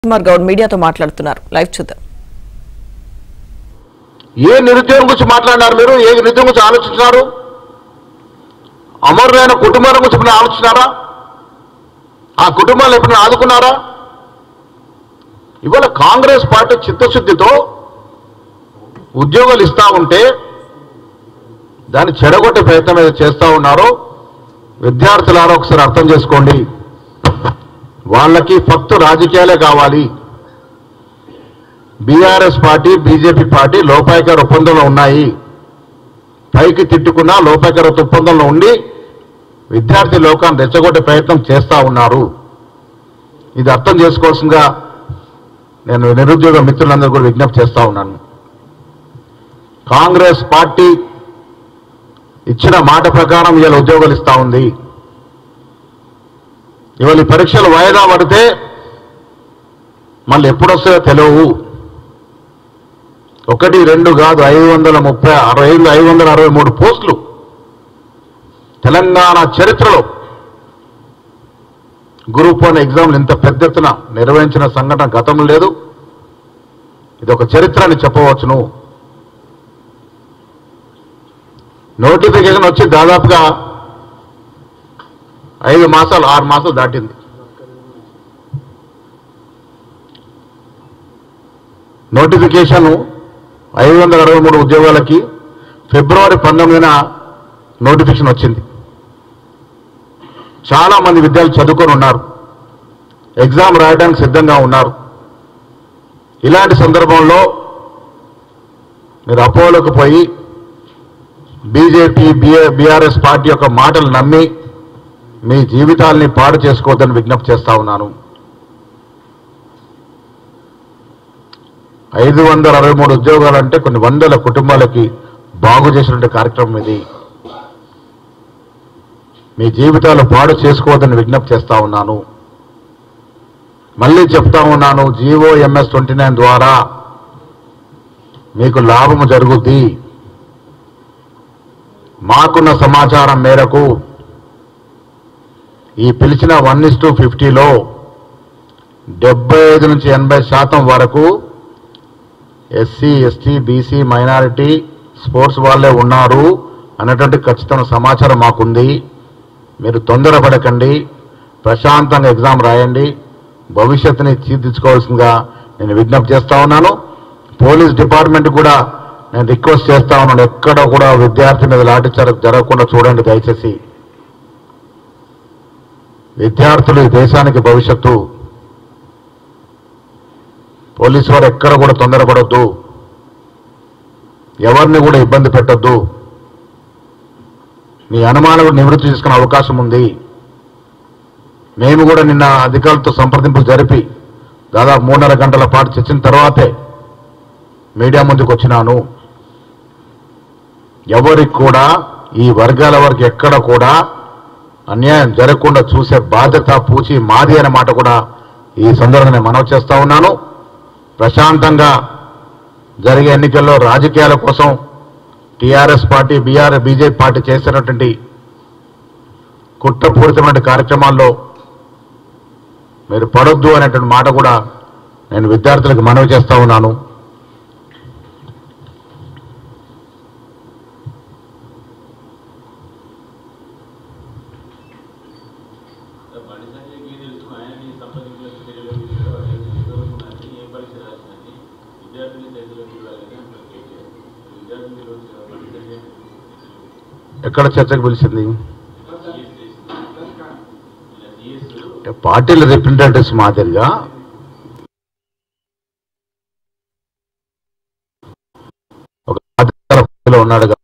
కుమార్ గౌడ్ మీడియాతో మాట్లాడుతున్నారు లైవ్ చూద్దాం ఏ నిరుద్యోగం గురించి మాట్లాడినారు మీరు ఏ నిరుద్యోగం గురించి ఆలోచించినారు అమరులైన కుటుంబాల గురించి ఎప్పుడైనా ఆలోచించినారా ఆ కుటుంబాలు ఎప్పుడైనా ఆదుకున్నారా ఇవాళ కాంగ్రెస్ పార్టీ చిత్తశుద్ధితో ఉద్యోగాలు ఇస్తా ఉంటే దాన్ని చెడగొట్టే ప్రయత్నం ఏదో చేస్తా ఉన్నారు విద్యార్థులారా ఒకసారి అర్థం చేసుకోండి వాళ్ళకి ఫక్తు రాజకీయాలే కావాలి బీఆర్ఎస్ పార్టీ బీజేపీ పార్టీ లోపాయకర ఒప్పందంలో ఉన్నాయి పైకి తిట్టుకున్నా లోపాయకర ఒప్పందంలో ఉండి విద్యార్థి లోకాన్ని రెచ్చగొట్టే ప్రయత్నం చేస్తా ఉన్నారు ఇది అర్థం చేసుకోవాల్సిందిగా నేను నిరుద్యోగ మిత్రులందరూ కూడా విజ్ఞప్తి చేస్తా ఉన్నాను కాంగ్రెస్ పార్టీ ఇచ్చిన మాట ప్రకారం ఇవాళ ఉద్యోగాలు ఇస్తా ఉంది ఇవాళ ఈ పరీక్షలు వాయిదా పడితే మళ్ళీ ఎప్పుడు వస్తాయో తెలియవు ఒకటి రెండు కాదు ఐదు వందల ముప్పై అరవై ఐదు ఐదు వందల అరవై మూడు పోస్టులు తెలంగాణ చరిత్రలో గ్రూప్ వన్ ఎగ్జామ్లు ఇంత పెద్ద ఎత్తున నిర్వహించిన సంఘటన గతంలో లేదు ఇది ఒక చరిత్ర అని చెప్పవచ్చును నోటిఫికేషన్ వచ్చి దాదాపుగా ఐదు మాసాలు ఆరు మాసాలు దాటింది నోటిఫికేషన్ ఐదు వందల అరవై మూడు ఉద్యోగాలకి ఫిబ్రవరి పంతొమ్మిదిన నోటిఫికేషన్ వచ్చింది చాలా మంది విద్యార్థులు చదువుకొని ఉన్నారు ఎగ్జామ్ రాయడానికి సిద్ధంగా ఉన్నారు ఇలాంటి సందర్భంలో మీరు అపోలోకి పోయి బీజేపీ బీఆర్ఎస్ పార్టీ యొక్క మాటలు నమ్మి మీ జీవితాల్ని పాడు చేసుకోవద్దని విజ్ఞప్తి చేస్తా ఉన్నాను ఐదు వందల అరవై మూడు ఉద్యోగాలంటే కొన్ని వందల కుటుంబాలకి బాగు చేసినటువంటి కార్యక్రమం ఇది మీ జీవితాలు పాడు చేసుకోవద్దని విజ్ఞప్తి చేస్తా ఉన్నాను మళ్ళీ చెప్తా ఉన్నాను జీవో ఎంఎస్ ట్వంటీ నైన్ ద్వారా మీకు లాభము జరుగుద్ది మాకున్న సమాచారం మేరకు ఈ పిలిచిన వన్ ఇస్ టు ఫిఫ్టీలో డెబ్బై ఐదు నుంచి ఎనభై శాతం వరకు SC ST BC minority sports వాళ్ళే ఉన్నారు అన్నటువంటి ఖచ్చితమైన సమాచారం మాకుంది మీరు తొందరపడకండి ప్రశాంతంగా ఎగ్జామ్ రాయండి భవిష్యత్తుని తీర్చిదిద్దుకోవాల్సిందిగా నేను విజ్ఞప్తి చేస్తా ఉన్నాను పోలీస్ డిపార్ట్మెంట్ కూడా నేను రిక్వెస్ట్ చేస్తా ఉన్నాను ఎక్కడ కూడా విద్యార్థి మీద లాఠీ చార్జ్ జరగకుండా చూడండి దయచేసి విద్యార్థులు ఈ దేశానికి భవిష్యత్తు పోలీసు వారు ఎక్కడ కూడా తొందరపడొద్దు ఎవరిని కూడా ఇబ్బంది పెట్టొద్దు మీ అనుమానాలు నివృత్తి చేసుకునే అవకాశం ఉంది మేము కూడా నిన్న అధికారులతో సంప్రదింపులు జరిపి దాదాపు మూడున్నర గంటల పాటు చర్చిన తర్వాతే మీడియా ముందుకు వచ్చినాను ఎవరికి కూడా ఈ వర్గాల వారికి ఎక్కడ కూడా అన్యాయం జరగకుండా చూసే బాధ్యత పూచి మాది అనే మాట కూడా ఈ సందర్భంగా నేను మనవి చేస్తా ఉన్నాను ప్రశాంతంగా జరిగే ఎన్నికల్లో రాజకీయాల కోసం TRS party BR BJP party చేసినటువంటి కుట్రపూరితమైన కార్యక్రమాల్లో మీరు పడొద్దు అనేటువంటి మాట కూడా నేను విద్యార్థులకు మనవి చేస్తా ఉన్నాను బండి సంజయ్కి తెలుసు ఆయనని సంప్రదించిన చర్యలు తీసుకురావాలి చదువుకున్నది ఏ పరీక్ష రాసిందని విద్యార్థులు చేతిలోకి ఇవ్వాలని అంటారు కేటీఆర్ విద్యార్థులు ఈరోజు బండి సంజయ్ ఎక్కడ చర్చకు పిలిచింది జిఎస్ చేసింది ఇలా జిఎస్ అంటే పార్టీల రిప్రజెంటేటివ్స్ మాదిరిగా ఒక అధికార పార్టీలో ఉన్నాడు